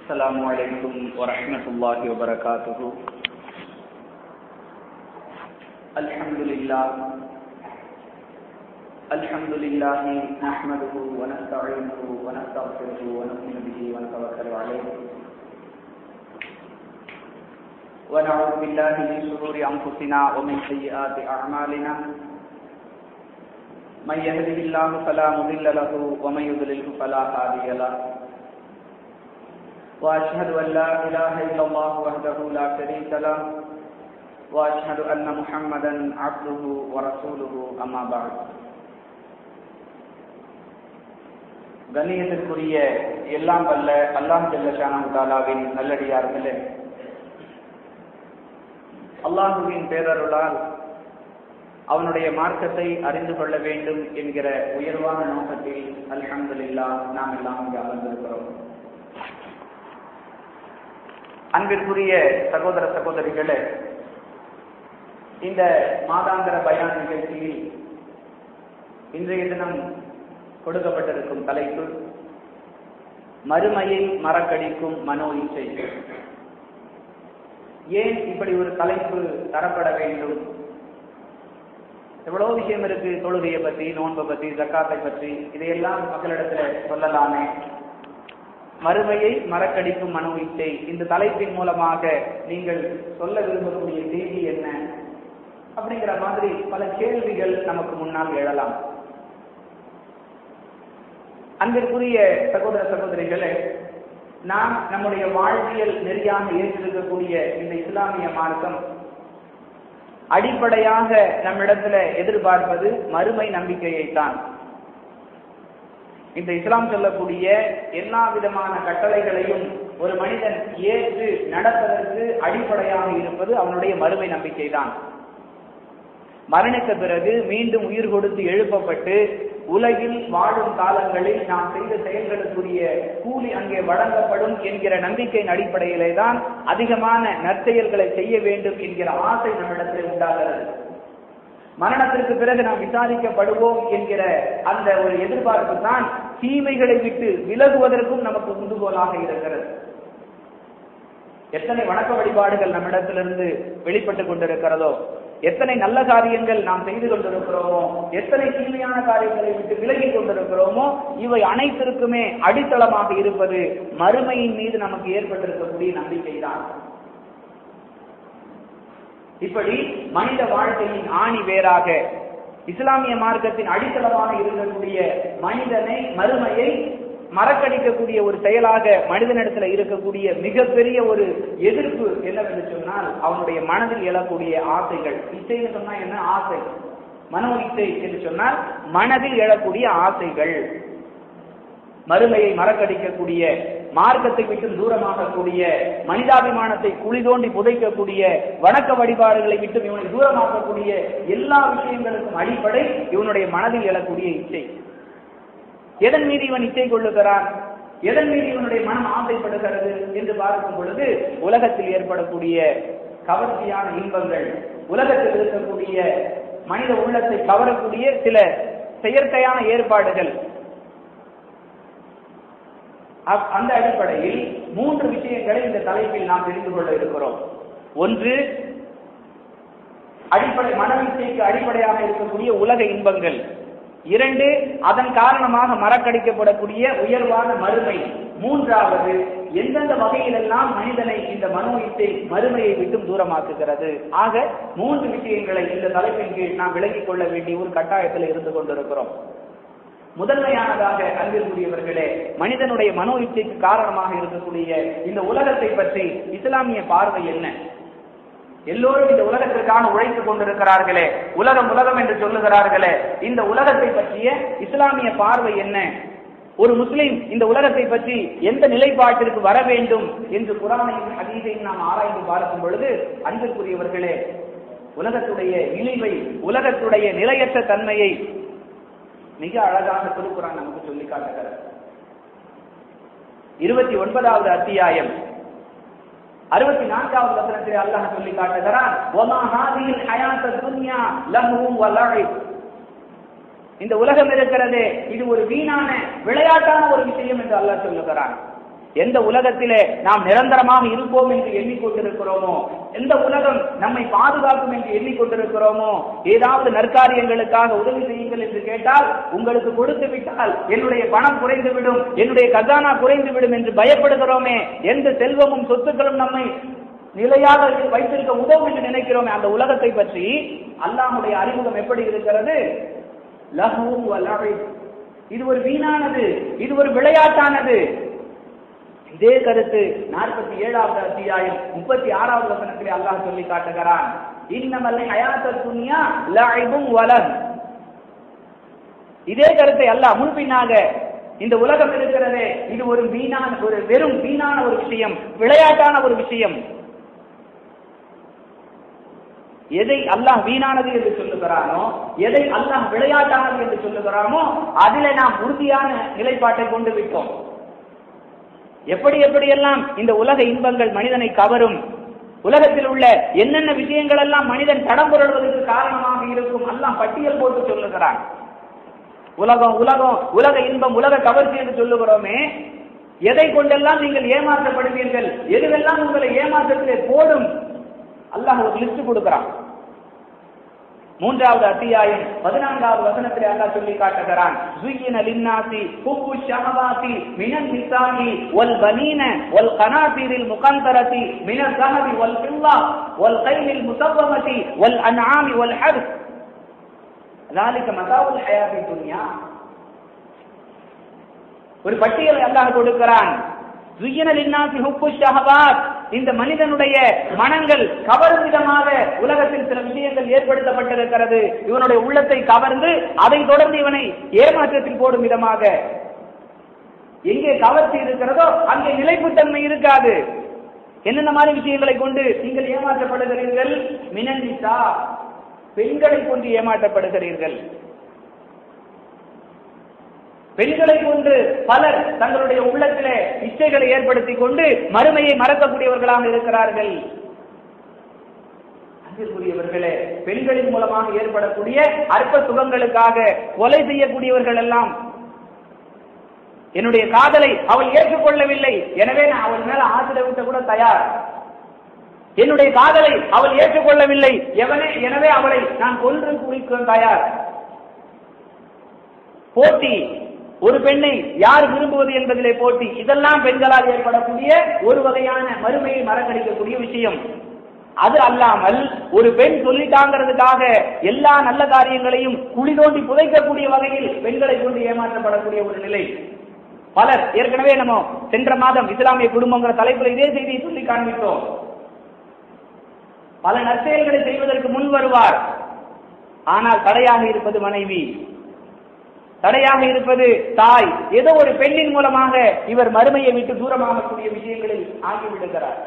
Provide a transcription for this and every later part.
السلام عليكم ورحمة الله وبركاته الحمد لله الحمد لله نحمده ونستعينه ونستغفره ونؤمن به ونتوكل عليه ونعوذ بالله من شرور أنفسنا ومن سيئات أعمالنا من يهده الله فلا مضل له ومن يضلله فلا هادي له واشهد ان لا اله الا الله وحده لا شريك له واشهد ان محمدا عبده ورسوله اما بعد கண்ணியத்திற்குரிய எல்லாம் வல்ல அல்லாஹ் ஜல்லஷானு தாலாவின் நல்லடியார்களே அல்லாஹுவின் பேரருளால் அவனுடைய மார்க்கத்தை அறிந்து கொள்ள வேண்டும் என்கிற உயர்வான நோக்கத்தில் அல்ஹம்துலில்லா நாம் எல்லாம் இங்கு அமர்ந்திருக்கிறோம் அன்பிற்குரிய சகோதர சகோதரிகளே இந்த மாதாந்திர பயான் நிகழ்ச்சியில் இன்றைய தினம் கொடுக்கப்பட்டிருக்கும் தலைப்பு மறுமையை மறக்கடிக்கும் மனோ இச்சை ஏன் இப்படி ஒரு தலைப்பு தரப்பட வேண்டும் எவ்வளவு விஷயம் இருக்கு தொழுகையை பத்தி நோன்பை பத்தி ஜக்காத்தை பற்றி இதையெல்லாம் மக்களிடத்துல சொல்லலாமே மறுமையை மறக்கடிக்கும் மனோ இச்சை இந்த தலைப்பின் மூலமாக நீங்கள் சொல்ல விரும்பக்கூடிய செய்தி என்ன அப்படிங்கிற மாதிரி பல கேள்விகள் நமக்கு முன்னால் எழலாம் அன்பிற்குரிய சகோதர சகோதரிகளே நாம் நம்முடைய வாழ்வியல் நெறியாக ஏற்றிருக்கக்கூடிய இந்த இஸ்லாமிய மார்க்கம் அடிப்படையாக நம்மிடத்துல எதிர்பார்ப்பது மறுமை நம்பிக்கையைத்தான் இந்த இஸ்லாம் சொல்லக்கூடிய எல்லா விதமான கட்டளைகளையும் ஒரு மனிதன் ஏற்று நடப்பதற்கு அடிப்படையாக இருப்பது அவனுடைய மறுமை நம்பிக்கை தான் மரணித்த பிறகு மீண்டும் உயிர் கொடுத்து எழுப்பப்பட்டு உலகில் வாழும் காலங்களில் நாம் செய்த செயல்களுக்குரிய கூலி அங்கே வழங்கப்படும் என்கிற நம்பிக்கையின் அடிப்படையிலே தான் அதிகமான நற்செயல்களை செய்ய வேண்டும் என்கிற ஆசை நம்மிடத்தில் உண்டாகிறது மரணத்திற்கு பிறகு நாம் விசாரிக்கப்படுவோம் என்கிற அந்த ஒரு எதிர்பார்ப்பு தான் தீமைகளை விட்டு விலகுவதற்கும் நமக்கு உந்துகோலாக இருக்கிறது எத்தனை வணக்க வழிபாடுகள் நம்மிடத்திலிருந்து வெளிப்பட்டு கொண்டிருக்கிறதோ எத்தனை நல்ல காரியங்கள் நாம் செய்து கொண்டிருக்கிறோமோ எத்தனை தீமையான காரியங்களை விட்டு விலகி கொண்டிருக்கிறோமோ இவை அனைத்திற்குமே அடித்தளமாக இருப்பது மறுமையின் மீது நமக்கு ஏற்பட்டிருக்கக்கூடிய நம்பிக்கை தான் இப்படி மனித வாழ்க்கையின் ஆணி வேறாக இஸ்லாமிய மார்க்கத்தின் அடித்தளமாக இருக்கக்கூடிய மனிதனை மறுமையை மறக்கடிக்கக்கூடிய ஒரு செயலாக மனிதனிடத்துல இருக்கக்கூடிய மிகப்பெரிய ஒரு எதிர்ப்பு என்னவென்று சொன்னால் அவனுடைய மனதில் எழக்கூடிய ஆசைகள் இச்சைன்னு சொன்னா என்ன ஆசை மனோ இச்சை என்று சொன்னால் மனதில் எழக்கூடிய ஆசைகள் மறுமையை மறக்கடிக்கக்கூடிய மார்க்கத்தை விட்டு தூரமாகக்கூடிய மனிதாபிமானத்தை குழி தோண்டி புதைக்கக்கூடிய வணக்க வழிபாடுகளை விட்டு இவனை தூரமாக்கக்கூடிய எல்லா விஷயங்களுக்கும் அடிப்படை இவனுடைய மனதில் எழக்கூடிய இச்சை எதன் மீது இவன் இச்சை கொள்ளுகிறான் எதன் மீது இவனுடைய மனம் ஆசைப்படுகிறது என்று பார்க்கும் பொழுது உலகத்தில் ஏற்படக்கூடிய கவர்ச்சியான இன்பங்கள் உலகத்தில் இருக்கக்கூடிய மனித உள்ளத்தை கவரக்கூடிய சில செயற்கையான ஏற்பாடுகள் அந்த அடிப்படையில் மூன்று விஷயங்களை இந்த தலைப்பில் நாம் தெரிந்து கொள்ள இருக்கிறோம் ஒன்று அடிப்படை மனவீச்சைக்கு அடிப்படையாக இருக்கக்கூடிய உலக இன்பங்கள் இரண்டு அதன் காரணமாக மறக்கடிக்கப்படக்கூடிய உயர்வான மறுமை மூன்றாவது எந்தெந்த வகையிலெல்லாம் மனிதனை இந்த மனோயித்தை மறுமையை விட்டும் தூரமாக்குகிறது ஆக மூன்று விஷயங்களை இந்த தலைப்பின் கீழ் நாம் விலகிக் கொள்ள வேண்டிய ஒரு கட்டாயத்தில் இருந்து கொண்டிருக்கிறோம் முதன்மையானதாக அன்பிற்குரியவர்களே மனிதனுடைய மனோ இச்சைக்கு காரணமாக இருக்கக்கூடிய இந்த உலகத்தை பற்றி இஸ்லாமிய பார்வை என்ன எல்லோரும் இந்த உலகத்திற்கான உழைத்துக் கொண்டிருக்கிறார்களே உலகம் உலகம் என்று சொல்லுகிறார்களே இந்த உலகத்தை பற்றிய இஸ்லாமிய பார்வை என்ன ஒரு முஸ்லிம் இந்த உலகத்தை பற்றி எந்த நிலைப்பாட்டிற்கு வர வேண்டும் என்று குரானையும் அதீதையும் நாம் ஆராய்ந்து பார்க்கும் பொழுது அன்பிற்குரியவர்களே உலகத்துடைய இழிவை உலகத்துடைய நிலையற்ற தன்மையை மிக அழகாக திருக்குறான் நமக்கு சொல்லி காட்டுகிறது இருபத்தி ஒன்பதாவது அத்தியாயம் அறுபத்தி நான்காவது வசனத்தில் அல்லாஹ் சொல்லி காட்டுகிறான் "வமா ஹாதிஹில் ஹயாத்த துன்யா லஹ்வும் வ லஅிப்." இந்த உலகம் இருக்கிறதே இது ஒரு வீணான விளையாட்டான ஒரு விஷயம் என்று அல்லாஹ் சொல்லுகிறான் எந்த உலகத்திலே நாம் நிரந்தரமாக இருப்போம் என்று எண்ணிக்கொண்டிருக்கிறோமோ எந்த உலகம் நம்மை பாதுகாக்கும் என்று எண்ணிக்கொண்டிருக்கிறோமோ ஏதாவது நற்காரியங்களுக்காக உதவி செய்யுங்கள் என்று கேட்டால் உங்களுக்கு கொடுத்து விட்டால் என்னுடைய பணம் குறைந்துவிடும் என்னுடைய கஜானா குறைந்துவிடும் என்று பயப்படுகிறோமே எந்த செல்வமும் சொத்துக்களும் நம்மை நிலையாக வைத்திருக்க உதவும் என்று நினைக்கிறோமே அந்த உலகத்தை பற்றி அல்லாஹுடைய அறிமுகம் எப்படி இருக்கிறது லஹுவும் வ லஹிப். இது ஒரு வீணானது இது ஒரு விளையாட்டானது இதே கருத்து நாற்பத்தி ஏழாவது அத்தியாயம் முப்பத்தி ஆறாவது வசனத்திலே அல்லாஹ் சொல்லி காட்டுகிறான் இன்னமல்ல ஹயாத்த துன்யா லஐபும் வலன் இதே கருத்தை அல்லாஹ் முன்பின்னாக இந்த உலகம் இருக்கிறதே இது ஒரு வீணான ஒரு வெறும் வீணான ஒரு விஷயம் விளையாட்டான ஒரு விஷயம் எதை அல்லாஹ் வீணானது என்று சொல்லுகிறானோ எதை அல்லாஹ் விளையாட்டானது என்று சொல்லுகிறானோ அதிலே நாம் உறுதியான நிலைப்பாட்டை கொண்டு விட்டோம் எப்படி எப்படியெல்லாம் இந்த உலக இன்பங்கள் மனிதனை கவரும் உலகத்தில் உள்ள என்னென்ன விஷயங்கள் எல்லாம் மனிதன் தடம் புரள்வதற்கு காரணமாக இருக்கும் அல்லாஹ் பட்டியல் போட்டு சொல்லுகிறான் உலகம் உலகம் உலக இன்பம் உலக கவர்ச்சி என்று சொல்லுகிறோமே எதை கொண்டெல்லாம் நீங்கள் ஏமாற்றப்படுவீர்கள் எதுவெல்லாம் உங்களை ஏமாற்றத்திலே போடும் அல்லாஹ் ஒரு லிஸ்ட் கொடுக்கிறான் மூன்றாவது அத்தியாயம் பதினான்காவது வசனத்திலே அல்லாஹ் சொல்லி காட்டுகிறான் ஜுய்யின லின்னாசி ஹுப்பு ஷஹவாதி மினன் நிசாஹி வல் பனீன வல் கனாதீரில் முகந்தரதி மின ஸஹபி வல் ஃபில்லா வல் கைலில் முசவ்வமதி வல் அன்ஆமி வல் ஹர்ஸ் ذلك متاع الحياة الدنيا ஒரு பட்டியலை அல்லாஹ் கொடுக்கிறான் ஜுய்யின லின்னாசி ஹுப்பு ஷஹவாத் இந்த மனிதனுடைய மனங்கள் கவரும் விதமாக உலகத்தில் சில விஷயங்கள் ஏற்படுத்தப்பட்டிருக்கிறது இவனுடைய உள்ளத்தை கவர்ந்து அதை தொடர்ந்து இவனை ஏமாற்றத்தில் போடும் விதமாக எங்கே கவர்ச்சி இருக்கிறதோ அங்கே நிலைப்புத்தன்மை இருக்காது என்னென்ன மாதிரி விஷயங்களை கொண்டு நீங்கள் ஏமாற்றப்படுகிறீர்கள் மினந்திசா பெண்களை கொண்டு ஏமாற்றப்படுகிறீர்கள் பெண்களை கொண்டு பலர் தங்களுடைய உள்ளத்திலே இச்சைகளை ஏற்படுத்திக் கொண்டு மறுமையை மறக்கக்கூடியவர்களாக இருக்கிறார்கள் அன்பிற்குரியவர்களே பெண்களின் மூலமாக ஏற்படக்கூடிய அற்ப சுகங்களுக்காக கொலை செய்யக்கூடியவர்கள் எல்லாம் என்னுடைய காதலை அவள் ஏற்றுக்கொள்ளவில்லை எனவே நான் அவள் மேல ஆசிர விட்ட கூட தயார் என்னுடைய காதலை அவள் ஏற்றுக்கொள்ளவில்லை எவனே எனவே அவளை நான் கொன்று குளிக்க தயார் போட்டி ஒரு பெண்ணை யார் விரும்புவது என்பதிலே போட்டி இதெல்லாம் பெண்களால் ஏற்படக்கூடிய ஒரு வகையான மறுமையை மறக்கடிக்கக்கூடிய விஷயம் அது அல்லாமல் ஒரு பெண் சொல்லிட்டாங்கிறதுக்காக எல்லா நல்ல காரியங்களையும் குழி தோண்டி புதைக்கக்கூடிய வகையில் பெண்களை கொண்டு ஏமாற்றப்படக்கூடிய ஒரு நிலை பலர் ஏற்கனவே நம்ம சென்ற மாதம் இஸ்லாமிய குடும்பங்கிற தலைப்புல இதே செய்தியை சொல்லி காண்பித்தோம் பல நற்செயல்களை செய்வதற்கு முன் வருவார் ஆனால் தடையாக இருப்பது மனைவி தடையாக இருப்பது தாய் ஏதோ ஒரு பெண்ணின் மூலமாக இவர் மறுமையை விட்டு தூரமாகக்கூடிய விஷயங்களில் ஆகிவிடுகிறார்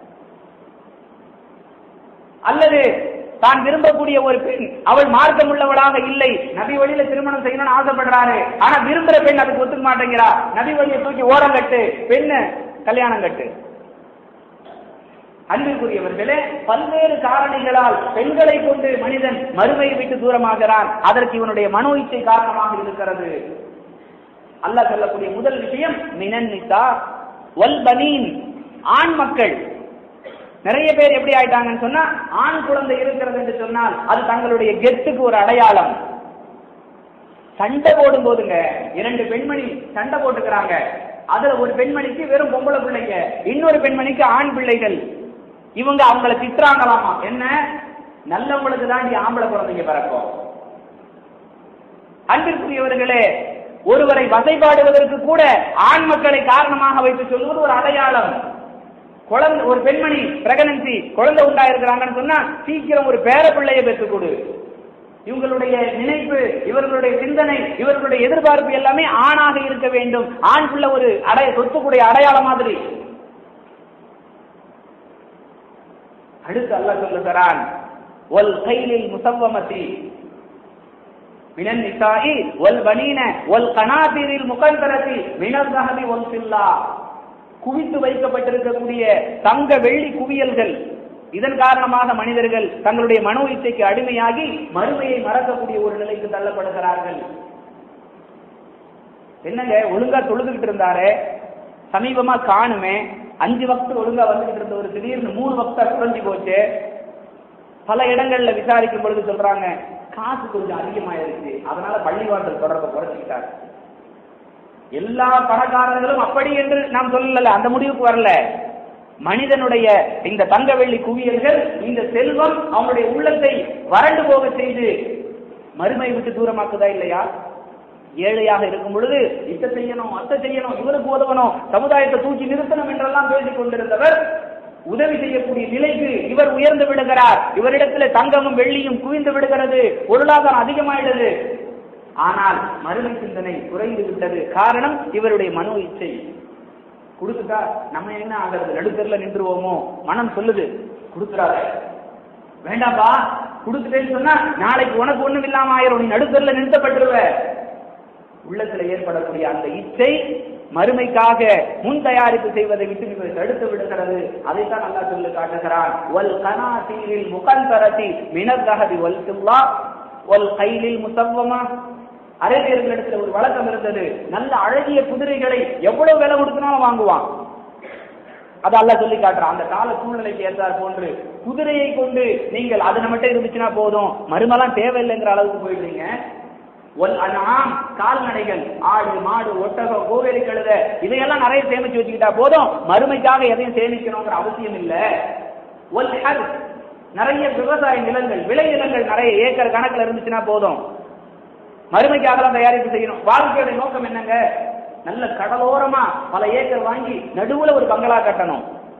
அல்லது தான் விரும்பக்கூடிய ஒரு பெண் அவள் மார்க்கம் உள்ளவளாக இல்லை நபி வழியில திருமணம் செய்யணும்னு ஆசைப்படுறாரு ஆனா விரும்புற பெண் அதுக்கு ஒத்துக்க மாட்டேங்கிறா நபி வழியை தூக்கி ஓரம் கட்டு பெண்ணு கல்யாணம் கட்டு அன்பிற்குரியவர்களே பல்வேறு காரணிகளால் பெண்களை கொண்டு மனிதன் மறுமையை விட்டு தூரமாகிறான் அதற்கு இவனுடைய மனோ இச்சை காரணமாக இருக்கிறது அல்லாஹ் சொல்லக்கூடிய முதல் விஷயம் மினன் நிசா வல் பனீன் ஆண் மக்கள் நிறைய பேர் எப்படி ஆயிட்டாங்கன்னு சொன்னா ஆண் குழந்தை இருக்கிறது என்று சொன்னால் அது தங்களுடைய கெத்துக்கு ஒரு அடையாளம் சண்டை போடும் போதுங்க இரண்டு பெண்மணி சண்டை போட்டுக்கிறாங்க அதுல ஒரு பெண்மணிக்கு வெறும் பொம்பளை பிள்ளைங்க இன்னொரு பெண்மணிக்கு ஆண் பிள்ளைகள் இவங்க அவங்கள திட்டுறாங்களாமா என்ன நல்லவங்களுக்கு தான் இங்க ஆம்பளை குழந்தைங்க பிறக்கும் அன்பிற்குரியவர்களே ஒருவரை வசைபாடுவதற்கு கூட ஆண் மக்களை காரணமாக வைத்து சொல்வது ஒரு அடையாளம் குழந்தை ஒரு பெண்மணி பிரெகனன்சி குழந்தை உண்டாயிருக்கிறாங்கன்னு சொன்னா சீக்கிரம் ஒரு பேர பிள்ளையை பெற்றுக் கொடு இவங்களுடைய நினைப்பு இவர்களுடைய சிந்தனை இவர்களுடைய எதிர்பார்ப்பு எல்லாமே ஆணாக இருக்க வேண்டும் ஆண் பிள்ளை ஒரு அடைய சொத்துக்குடைய அடையாளம் மாதிரி அடுத்து அல்லாஹ் சொல்லுகிறான் ஒல் கைலில் முசவ்வமதி من النساء والبنين والقناطير المقنطرة من الذهب والفضة குவித்து வைக்கப்பட்டிருக்கக்கூடிய தங்க வெள்ளி குவியல்கள் இதன் காரணமாக மனிதர்கள் தங்களுடைய மனோ இச்சைக்கு அடிமையாகி மறுமையை மறக்கக்கூடிய ஒரு நிலைக்கு தள்ளப்படுகிறார்கள் என்னங்க ஒழுங்கா தொழுதுகிட்டு இருந்தாரு சமீபமா காணுமே அஞ்சு வக்து ஒழுங்கா வந்துகிட்டு இருந்த ஒரு திடீர்னு மூணு வக்தா குறைஞ்சி போச்சு பல இடங்கள்ல விசாரிக்கும் பொழுது சொல்றாங்க காசு கொஞ்சம் அதிகமாயிருச்சு அதனால பள்ளிவாசல் தொடர்பை குறைச்சிக்கிட்டாங்க எல்லா பணக்காரர்களும் அப்படி என்று நாம் சொல்லல அந்த முடிவுக்கு வரல மனிதனுடைய இந்த தங்க வெள்ளி குவியல்கள் இந்த செல்வம் அவனுடைய உள்ளத்தை வறண்டு போக செய்து மறுமை விட்டு தூரமாக்குதா இல்லையா ஏழையாக இருக்கும் பொழுது இத்த செய்யணும் அத்த செய்யணும் இவருக்கு உதவணும் சமுதாயத்தை தூக்கி நிறுத்தணும் என்றெல்லாம் பேசிக் கொண்டிருந்தவர் உதவி செய்யக்கூடிய நிலைக்கு இவர் உயர்ந்து விடுகிறார் இவரிடத்துல தங்கமும் வெள்ளியும் குவிந்து விடுகிறது பொருளாதாரம் அதிகமாயிடுது ஆனால் மறுமை சிந்தனை குறைந்து விட்டது காரணம் இவருடைய மனோ இச்சை கொடுத்துட்டா நம்ம என்ன ஆகிறது நடுத்தரில் நின்றுவோமோ மனம் சொல்லுது கொடுத்துறாரு வேண்டாப்பா கொடுத்துட்டேன்னு சொன்னா நாளைக்கு உனக்கு ஒண்ணும் இல்லாம ஆயிரும் நீ நடுத்தரில் நிறுத்தப்பட்டுருவ உள்ளத்துல ஏற்படக்கூடிய அந்த இச்சை மறுமைக்காக முன் தயாரிப்பு செய்வதை விட்டு இவர் தடுத்து விடுகிறது அதைத்தான் நல்லா சொல்லி காட்டுகிறான் வல் கனாசீரில் முகந்தரதி மினர்தகதி வல் சில்லா வல் கைலில் முசவ்வமா அரேபியர்களிடத்துல ஒரு வழக்கம் இருந்தது நல்ல அழகிய குதிரைகளை எவ்வளவு விலை கொடுக்கணும் வாங்குவான் அது அல்ல சொல்லி காட்டுறான் அந்த கால சூழ்நிலைக்கு ஏற்றார் போன்று குதிரையை கொண்டு நீங்கள் அது நம்மகிட்ட இருந்துச்சுன்னா போதும் மருமெல்லாம் தேவையில்லைங்கிற அளவுக்கு போயிடுறீங்க ஒல் அனாம் கால்நடைகள் ஆடு மாடு ஒட்டகம் கோவேலி கழுத இதையெல்லாம் நிறைய சேமிச்சு வச்சுக்கிட்டா போதும் மறுமைக்காக எதையும் சேமிக்கணுங்கிற அவசியம் இல்ல ஒல் ஹர் நிறைய விவசாய நிலங்கள் விளை நிலங்கள் நிறைய ஏக்கர் கணக்குல இருந்துச்சுன்னா போதும் மறுமைக்காக தான் தயாரிப்பு செய்யணும் வாழ்க்கையோட நோக்கம் என்னங்க நல்ல கடலோரமா பல ஏக்கர் வாங்கி நடுவுல ஒரு பங்களா கட்டணும்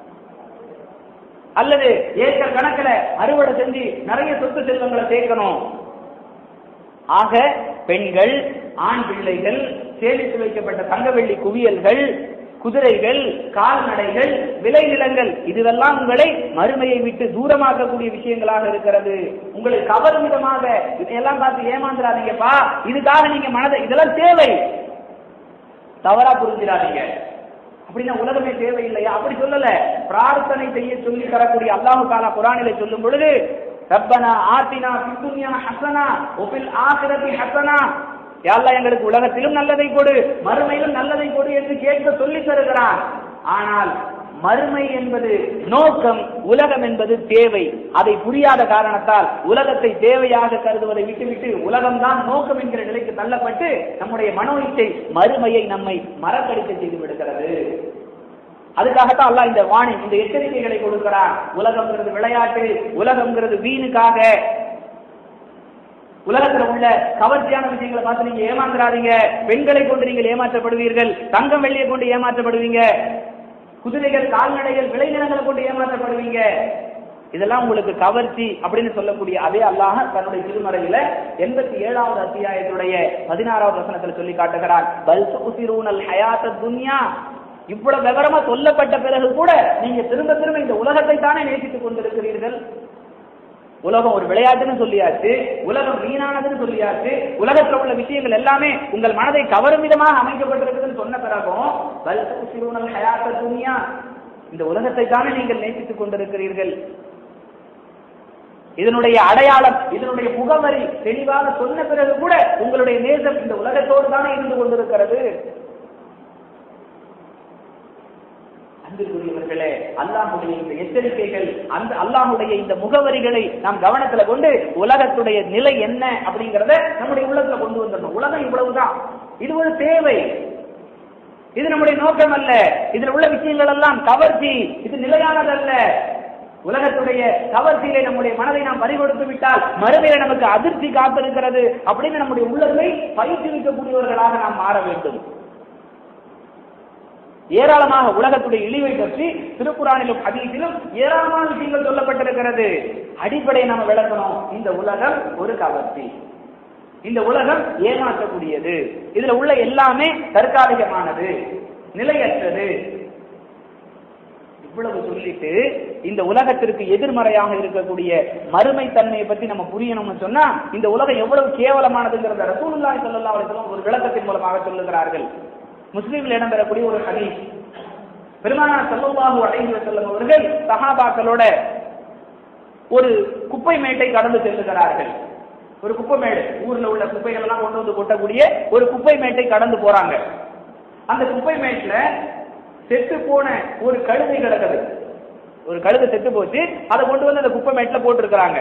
அல்லது ஏக்கர் கணக்குல அறுவடை செஞ்சு நிறைய சொத்து செல்வங்களை சேர்க்கணும் ஆக பெண்கள் ஆண் பிள்ளைகள் சேமித்து வைக்கப்பட்ட தங்கவெள்ளி குவியல்கள் குதிரைகள் கால்நடைகள் விளைநிலங்கள் இதுவெல்லாம் உங்களை மறுமையை விட்டு தூரமாக்கக்கூடிய விஷயங்களாக இருக்கிறது உங்களை கவரும் விதமாக இதையெல்லாம் பார்த்து ஏமாந்துடாதீங்கப்பா இதுக்காக நீங்க மனதை இதெல்லாம் தேவை தவறா புரிஞ்சிடாதீங்க அப்படின்னா உலகமே தேவையில்லையா அப்படி சொல்லல பிரார்த்தனை செய்ய சொல்லி தரக்கூடிய அல்லாஹு காலா குரானிலே சொல்லும் பொழுது ரப்பனா ஆத்தினா பித்துன்யா ஹசனா ஒபில் ஆசிரதி ஹசனா யாழ்லா எங்களுக்கு உலகத்திலும் நல்லதை கொடு மறுமையிலும் நல்லதை கொடு என்று கேட்க சொல்லி தருகிறான் ஆனால் மறுமை என்பது நோக்கம் உலகம் என்பது தேவை அதை புரியாத காரணத்தால் உலகத்தை தேவையாக கருதுவதை விட்டுவிட்டு உலகம்தான் நோக்கம் என்கிற நிலைக்கு தள்ளப்பட்டு நம்முடைய மனோ இச்சை மறுமையை நம்மை மறக்கடிக்க செய்து விடுகிறது அதுக்காகத்தான் அல்லாஹ் இந்த வாணி இந்த எச்சரிக்கைகளை கொடுக்கிறார் உலகம்ங்கிறது விளையாட்டு உலகம்ங்கிறது வீணுக்காக உலகத்துல உள்ள கவர்ச்சியான விஷயங்களை பார்த்து நீங்க ஏமாந்துறாதீங்க பெண்களை கொண்டு நீங்கள் ஏமாற்றப்படுவீர்கள் தங்கம் வெள்ளியை கொண்டு ஏமாற்றப்படுவீங்க குதிரைகள் கால்நடைகள் விளைநிலங்களை கொண்டு ஏமாற்றப்படுவீங்க இதெல்லாம் உங்களுக்கு கவர்ச்சி அப்படின்னு சொல்லக்கூடிய அதே அல்லாஹ் தன்னுடைய திருமறையில எண்பத்தி ஏழாவது அத்தியாயத்துடைய பதினாறாவது வசனத்துல சொல்லி காட்டுகிறார் பல் துசிரூனல் ஹயாத்த துன்யா இவ்வளவு விவரமா சொல்லப்பட்ட பிறகு கூட நீங்க திரும்ப திரும்ப இந்த உலகத்தை தானே நேசித்துக் கொண்டிருக்கிறீர்கள் உலகம் ஒரு விளையாட்டுன்னு சொல்லியாச்சு உலகம் வீணானதுன்னு சொல்லியாச்சு உலகத்தில் உள்ள விஷயங்கள் எல்லாமே உங்கள் மனதை கவரும் விதமாக அமைக்கப்பட்டிருக்குதுன்னு சொன்ன பிறகும் பல் துசிரூனல் ஹயாத்த துன்யா இந்த உலகத்தை தானே நீங்கள் நேசித்துக் கொண்டிருக்கிறீர்கள் இதனுடைய அடையாளம் இதனுடைய முகவரி தெளிவாக சொன்ன பிறகு கூட உங்களுடைய நேசம் இந்த உலகத்தோடு தானே இருந்து கொண்டிருக்கிறது அன்பிற்குரியவர்களே அல்லாஹுடைய இந்த எச்சரிக்கைகள் அந்த அல்லாஹுடைய இந்த முகவரிகளை நாம் கவனத்துல கொண்டு உலகத்துடைய நிலை என்ன அப்படிங்கறத நம்முடைய உள்ளத்துல கொண்டு வந்துடணும் உலகம் இவ்வளவுதான் இது ஒரு தேவை இது நம்முடைய நோக்கம் அல்ல இதில் உள்ள விஷயங்கள் எல்லாம் கவர்ச்சி இது நிலையானதல்ல உலகத்துடைய கவர்ச்சியிலே நம்முடைய மனதை நாம் பறிகொடுத்து விட்டால் மறுமையில நமக்கு அதிர்ச்சி காத்திருக்கிறது அப்படின்னு நம்முடைய உள்ளத்தை பயிற்றுவிக்கக்கூடியவர்களாக நாம் மாற வேண்டும் ஏராளமாக உலகத்துடைய இழிவை பற்றி திருக்குறானிலும் ஹதீஸிலும் ஏராளமான விஷயங்கள் சொல்லப்பட்டிருக்கிறது அடிப்படையை நம்ம விளக்கணும் இந்த உலகம் ஒரு கவர்ச்சி இந்த உலகம் ஏமாற்றக்கூடியது இதுல உள்ள எல்லாமே தற்காலிகமானது நிலையற்றது இவ்வளவு சொல்லிட்டு இந்த உலகத்திற்கு எதிர்மறையாக இருக்கக்கூடிய மறுமை தன்மையை பத்தி நம்ம புரியணும்னு சொன்னா இந்த உலகம் எவ்வளவு கேவலமானதுங்கிறத ரசூலுல்லாஹி ஸல்லல்லாஹு அலைஹி வஸல்லம் ஒரு விளக்கத்தின் மூலமாக சொல்லுகிறார்கள் முஸ்லீம்ல இடம்பெறக்கூடிய ஒரு ஹதீஸ் பெருமானார் ஸல்லல்லாஹு அலைஹி வஸல்லம் அவர்கள் சஹாபாக்களோட ஒரு குப்பை மேட்டை கடந்து செல்லுகிறார்கள் ஒரு குப்பை மேடு ஊர்ல உள்ள குப்பைகள் எல்லாம் கொண்டு வந்து கொட்டக்கூடிய ஒரு குப்பை மேட்டை கடந்து போறாங்க அந்த குப்பை மேட்ல செத்து போன ஒரு கழுதை கிடக்குது ஒரு கழுதை செத்து போச்சு அதை கொண்டு வந்து அந்த குப்பை மேட்ல போட்டிருக்கிறாங்க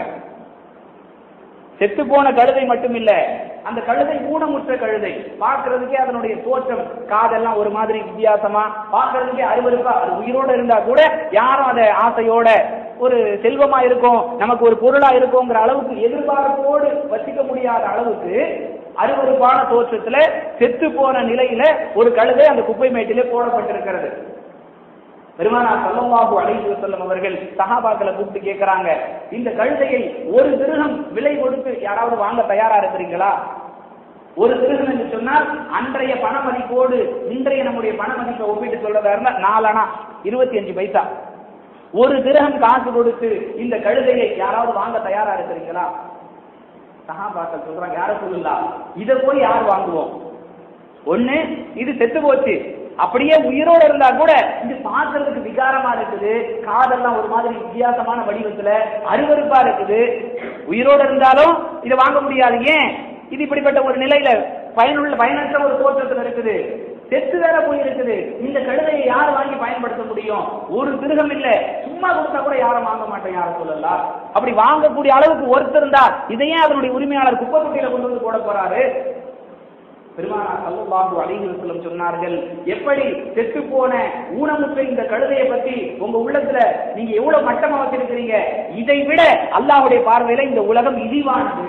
செத்து போன கழுதை மட்டும் இல்ல அந்த கழுதை ஊனமுற்ற கழுதை பார்க்கிறதுக்கே அதனுடைய தோற்றம் காதெல்லாம் ஒரு மாதிரி வித்தியாசமா பார்க்கிறதுக்கே அருவருப்பா அது உயிரோட இருந்தா கூட யாரும் அதை ஆசையோட ஒரு செல்வமா இருக்கும் நமக்கு ஒரு பொருளா இருக்குங்கிற அளவுக்கு எதிர்பார்ப்போடு வச்சிக்க முடியாத அளவுக்கு அருவருப்பான தோற்றத்துல செத்து போன நிலையில ஒரு கழுதை அந்த குப்பை மேட்டிலே போடப்பட்டிருக்கிறது பெருமானார் சல்லல்லாஹு அலைஹி வஸல்லம் அவர்கள் சஹாபாக்களை கூப்பிட்டு கேட்கறாங்க இந்த கழுதையை ஒரு திருகம் விலை கொடுத்து யாராவது வாங்க தயாரா இருக்கிறீங்களா ஒரு திருகம் என்று சொன்னால் அன்றைய பண மதிப்போடு இன்றைய நம்முடைய பண மதிப்பை ஒப்பிட்டு சொல்றதா இருந்தா நாலனா இருபத்தி அஞ்சு பைசா ஒரு திருகம் காசு கொடுத்து இந்த கழுதையை யாராவது வாங்க தயாரா இருக்கிறீங்களா சஹாபாக்கள் சொல்றாங்க யார சொல்லலாம் இதை போய் யார் வாங்குவோம் ஒண்ணு இது செத்து போச்சு அப்படியே உயிரோட இருந்தா கூட இது பார்க்கறதுக்கு விகாரமா இருக்குது காதெல்லாம் ஒரு மாதிரி வித்தியாசமான வடிவத்துல அருவருப்பா இருக்குது உயிரோட இருந்தாலும் இதை வாங்க முடியாது ஏன் இது இப்படிப்பட்ட ஒரு நிலையில பயனுள்ள பயனற்ற ஒரு தோற்றத்துல இருக்குது செத்து வேற போய் இருக்குது இந்த கழுதையை யார் வாங்கி பயன்படுத்த முடியும் ஒரு திருகம் இல்ல சும்மா கொடுத்தா கூட யாரும் வாங்க மாட்டோம் யாரும் சொல்லலாம் அப்படி வாங்கக்கூடிய அளவுக்கு ஒருத்தர் இருந்தா இதையே அதனுடைய உரிமையாளர் குப்பை குட்டையில கொண்டு வந்து போட போறாரு பெருமானார் சல்லல்லாஹு அலைஹி வஸல்லம் சொன்னார்கள் எப்படி செத்து போன ஊனமுற்ற இந்த கழுதையை பத்தி உங்க உள்ளத்துல நீங்க எவ்வளவு மட்டமா வச்சிருக்கிறீங்க இதை விட அல்லாஹ்வுடைய பார்வையில இந்த உலகம் இழிவானது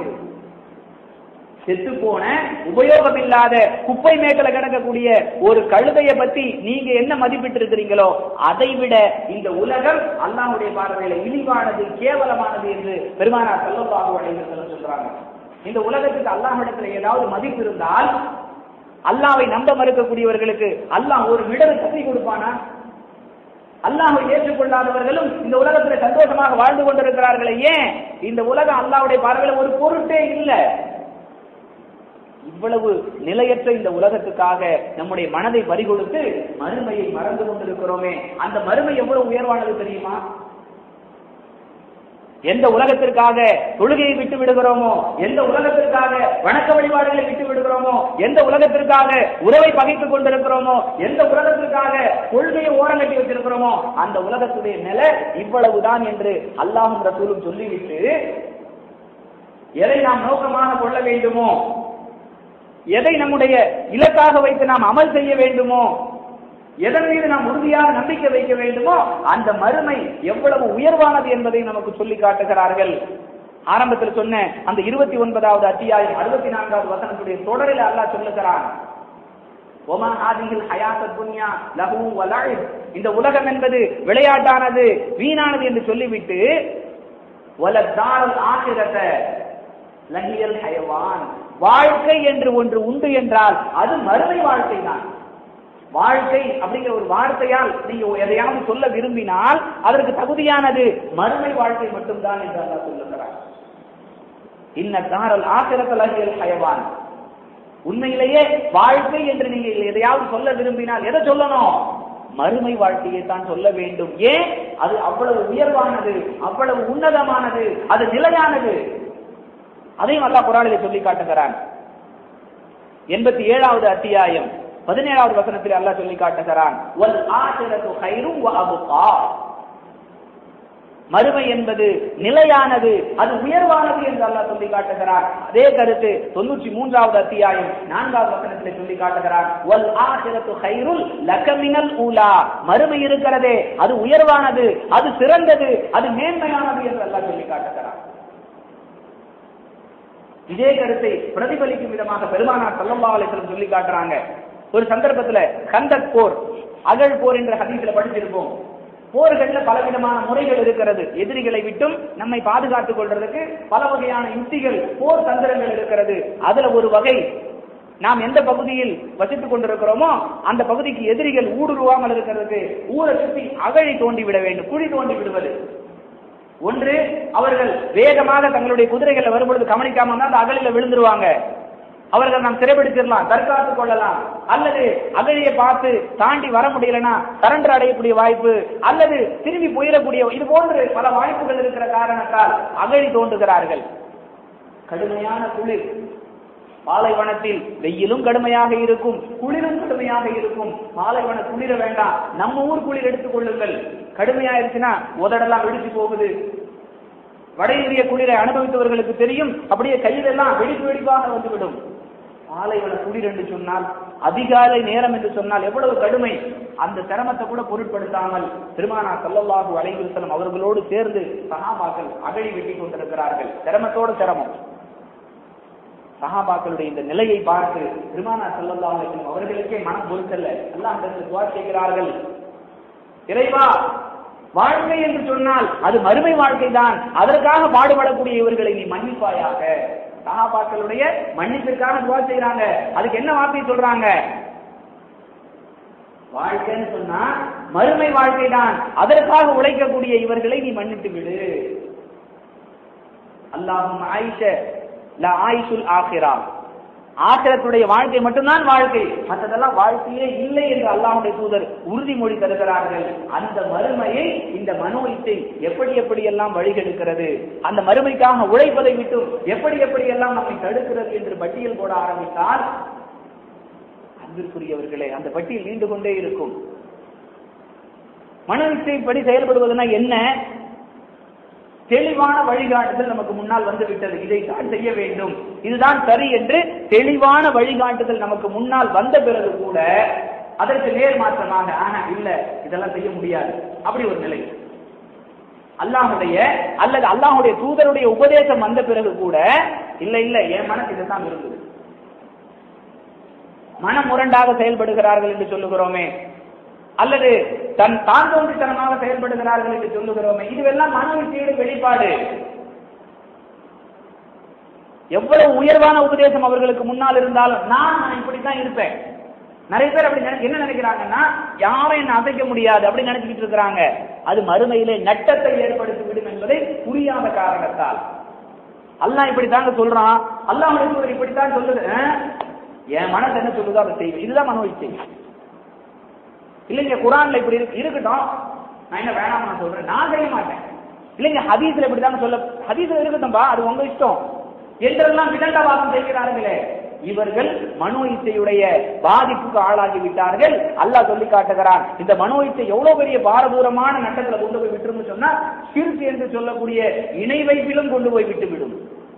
செத்து போன உபயோகம் இல்லாத குப்பை மேட்டல கிடக்கக்கூடிய ஒரு கழுதையை பத்தி நீங்க என்ன மதிப்பிட்டு இருக்கிறீங்களோ அதை விட இந்த உலகம் அல்லாஹ்வுடைய பார்வையில இழிவானது கேவலமானது என்று பெருமானார் சல்லல்லாஹு அலைஹி வஸல்லம் சொல்றாங்க இந்த உலகத்துக்கு அல்லாஹ்விடத்துல ஏதாவது மதிப்பு இருந்தால் அல்லாவை நம்ப மறுக்கக்கூடியவர்களுக்கு அல்லாஹ் ஒரு விடவை தப்பி கொடுப்பானா அல்லாஹை ஏற்றுக்கொள்ளாதவர்களும் இந்த உலகத்துல சந்தோஷமாக வாழ்ந்து கொண்டிருக்கிறார்களே ஏன் இந்த உலகம் அல்லாஹ்வுடைய பார்வையில ஒரு பொருட்டே இல்லை இவ்வளவு நிலையற்ற இந்த உலகத்துக்காக நம்முடைய மனதை பறிகொடுத்து மறுமையை மறந்து கொண்டிருக்கிறோமே அந்த மறுமை எவ்வளவு உயர்வானது தெரியுமா எந்த உலகத்திற்காக தொழுகையை விட்டு விடுகிறோமோ எந்த உலகத்திற்காக வணக்க வழிபாடுகளை விட்டு விடுகிறோமோ எந்த உலகத்திற்காக உறவை பகைத்துக் கொண்டிருக்கிறோமோ எந்த உலகத்திற்காக கொள்கையை ஓரங்கட்டி வச்சிருக்கிறோமோ அந்த உலகத்துடைய நிலை இவ்வளவுதான் என்று அல்லாஹும் ரசூலும் சொல்லிவிட்டு எதை நாம் நோக்கமாக கொள்ள வேண்டுமோ எதை நம்முடைய இலக்காக வைத்து நாம் அமல் செய்ய வேண்டுமோ எதன் மீது நாம் உறுதியாக நம்பிக்கை வைக்க வேண்டுமோ அந்த மறுமை எவ்வளவு உயர்வானது என்பதை நமக்கு சொல்லி காட்டுகிறார்கள் ஆரம்பத்தில் சொன்ன அந்த இருபத்தி ஒன்பதாவது அத்தியாயம் அறுபத்தி நான்காவது வசனத்துடைய தொடரில் அல்லாஹ் சொல்லுகிறான் ஒமா ஆதிகள் ஹயாத்த துன்யா லஹு வலஇப் இந்த உலகம் என்பது விளையாட்டானது வீணானது என்று சொல்லிவிட்டு வலத்தாரல் ஆகிரத லஹியல் ஹயவான் வாழ்க்கை என்று ஒன்று உண்டு என்றால் அது மறுமை வாழ்க்கை தான் வாழ்க்கை அப்படிங்கிற ஒரு வார்த்தையால் நீங்க எதையாவது சொல்ல விரும்பினால் அதற்கு தகுதியானது மறுமை வாழ்க்கை மட்டும்தான் என்று அல்லா சொல்லுகிறார் இன்ன தாரல் ஆசிரத்தல் அகியல் ஹயவான் உண்மையிலேயே வாழ்க்கை என்று நீங்க எதையாவது சொல்ல விரும்பினால் எதை சொல்லணும் மறுமை வாழ்க்கையை தான் சொல்ல வேண்டும் ஏன் அது அவ்வளவு உயர்வானது அவ்வளவு உன்னதமானது அது நிலையானது அதையும் அல்லா குரானிலே சொல்லி காட்டுகிறான் எண்பத்தி ஏழாவது அத்தியாயம் பதினேழாவது வசனத்தில் அல்லாஹ் சொல்லி காட்டுகிறான் வல் ஆசிரத்து கைரும் அபுகா மறுமை என்பது நிலையானது அது உயர்வானது என்று அல்லாஹ் சொல்லி காட்டுகிறார் அதே கருத்து தொண்ணூற்றி மூன்றாவது அத்தியாயம் நான்காவது வசனத்தில் சொல்லி காட்டுகிறார் வல் ஆசிரத்து கைருல் லக்கமினல் ஊலா மறுமை இருக்கிறதே அது உயர்வானது அது சிறந்தது அது மேன்மையானது என்று அல்லாஹ் சொல்லி காட்டுகிறார் இதே கருத்தை பிரதிபலிக்கும் விதமாக பெருமானார் சல்லல்லா அலிஸ்லம் சொல்லி காட்டுறாங்க ஒரு சந்தர்ப்பத்துல கந்தக் போர் அகழ் போர் என்ற ஹதீஸ்ல படிச்சிருப்போம் போர்கள்ல பலவிதமான முறைகள் இருக்கிறது எதிரிகளை விட்டும் நம்மை பாதுகாத்துக் கொள்றதுக்கு பல வகையான யுக்திகள் போர் தந்திரங்கள் இருக்கிறது அதுல ஒரு வகை நாம் எந்த பகுதியில் வசித்துக் கொண்டிருக்கிறோமோ அந்த பகுதிக்கு எதிரிகள் ஊடுருவாமல் இருக்கிறதுக்கு ஊரை சுற்றி அகழி தோண்டி விட வேண்டும் குழி தோண்டி விடுவது ஒன்று அவர்கள் வேகமாக தங்களுடைய குதிரைகளை வரும்பொழுது கவனிக்காம இருந்தா அந்த அகலில விழுந்துருவாங்க அவர்கள் நாம் சிறைபிடிச்சிடலாம் தற்காத்துக் கொள்ளலாம் அல்லது அகழியை பார்த்து தாண்டி வர முடியலனா சரண்டர் அடையக்கூடிய வாய்ப்பு அல்லது திரும்பி போயிடக்கூடிய இது போன்று பல வாய்ப்புகள் இருக்கிற காரணத்தால் அகழி தோண்டுகிறார்கள் கடுமையான குளிர் பாலைவனத்தில் வெயிலும் கடுமையாக இருக்கும் குளிரும் கடுமையாக இருக்கும் பாலைவன குளிர வேண்டாம் நம்ம ஊர் குளிர் எடுத்துக் கொள்ளுங்கள் கடுமையாயிருச்சுன்னா உதடெல்லாம் வெடிச்சு போகுது வட இந்திய குளிரை அனுபவித்தவர்களுக்கு தெரியும் அப்படியே கையிலெல்லாம் வெடிப்பு வெடிப்பாக வந்துவிடும் பாலைவன குளிர் என்று சொன்னால் அதிகாலை நேரம் என்று சொன்னால் எவ்வளவு கடுமை அந்த சிரமத்தை கூட பொருட்படுத்தாமல் திருமானா சல்லல்லாஹு அலைஹி வஸல்லம் அவர்களோடு சேர்ந்து சஹாபாக்கள் அகழி வெட்டி கொண்டிருக்கிறார்கள் சிரமத்தோடு சிரமம் சஹாபாக்களுடைய இந்த நிலையை பார்த்து திருமானா சல்லல்லாஹு அலைஹி வஸல்லம் அவர்களுக்கே மனம் பொறுத்தல்ல அல்லாஹ் துவா செய்கிறார்கள் இறைவா வாழ்க்கை என்று சொன்னால் அது மறுமை வாழ்க்கை தான் அதற்காக பாடுபடக்கூடிய இவர்களை நீ மன்னிப்பாயாக சஹாபாக்களுடைய மன்னிப்பிற்காக துவா செய்யறாங்க அதுக்கு என்ன வார்த்தை சொல்றாங்க வாழ்க்கைன்னு சொன்னா மறுமை வாழ்க்கை தான் அதற்காக உழைக்கக்கூடிய இவர்களை நீ மன்னித்து விடு அல்லாஹும் ஆயிஷ லா ஆயிஷுல் ஆகிரா ஆக்கிரத்துடைய வாழ்க்கை மட்டும்தான் வாழ்க்கை மற்றதெல்லாம் வாழ்க்கையே இல்லை என்று அல்லாஹுடைய தூதர் உறுதிமொழி தருகிறார்கள் அந்த மறுமையை இந்த மனோ இச்சை எப்படி எப்படி எல்லாம் வழிகெடுக்கிறது அந்த மறுமைக்காக உழைப்பதை விட்டு எப்படி எப்படி எல்லாம் நம்மை தடுக்கிறது என்று பட்டியல் போட ஆரம்பித்தால் அன்பிற்குரியவர்களே அந்த பட்டியல் நீண்டு கொண்டே இருக்கும் மனோ இச்சைப்படி செயல்படுவதுனா என்ன தெளிவான வழிகாட்டுதல் நமக்கு முன்னால் வந்து விட்டது இதை தான் செய்ய வேண்டும் இதுதான் சரி என்று தெளிவான வழிகாட்டுதல் நமக்கு முன்னால் வந்த பிறகு கூட அதற்கு நேர் மாற்றமாக ஆனா இல்ல இதெல்லாம் செய்ய முடியாது அப்படி ஒரு நிலை அல்லாஹுடைய அல்லது அல்லாஹுடைய தூதருடைய உபதேசம் வந்த பிறகு கூட இல்ல இல்ல என் மனசு இதுதான் இருந்தது மனம் முரண்டாக செயல்படுகிறார்கள் என்று சொல்லுகிறோமே அல்லது தன் தான் தோன்றித்தனமாக செயல்படுகிறார்கள் என்று சொல்லுகிறோமே இதுவெல்லாம் மனோவிச்சையோட வெளிப்பாடு எவ்வளவு உயர்வான உபதேசம் அவர்களுக்கு முன்னால் இருந்தாலும் நான் நான் இப்படித்தான் இருப்பேன் நிறைய பேர் அப்படி நினை- என்ன நினைக்கிறாங்கன்னா யாரும் என்ன அசைக்க முடியாது அப்படி நினைச்சுக்கிட்டு இருக்கிறாங்க அது மறுமையிலே நட்டத்தை ஏற்படுத்தி விடும் என்பதை புரியாத காரணத்தால் அல்லாஹ் இப்படித்தாங்க சொல்றான் அல்லாஹ் தூதர் இப்படித்தான் சொல்லுது அஹ், என் மனசு என்ன சொல்லுதோ அதை செய்வேன் இதுதான் மனோ இச்சை இல்லைங்க குரான்ல இப்படி இருக்கு இருக்கட்டும் நான் என்ன வேணாம் நான் சொல்றேன் நான் செய்ய மாட்டேன் இல்லைங்க ஹதீஸ்ல இப்படிதான் சொல்ல ஹதீஸ்ல இருக்கட்டும்பா அது உங்க இஷ்டம் என்றெல்லாம் விதண்டவாதம் செய்கிறார்களே இவர்கள் மனோ இச்சையுடைய பாதிப்புக்கு ஆளாகி விட்டார்கள் அல்லாஹ் சொல்லி காட்டுகிறான் இந்த மனோ இச்சை எவ்வளவு பெரிய பாரதூரமான நட்டத்துல கொண்டு போய் விட்டுருன்னு சொன்னா சிறுசு என்று சொல்லக்கூடிய இணை வைப்பிலும் கொண்டு போய் விட்டு விடும்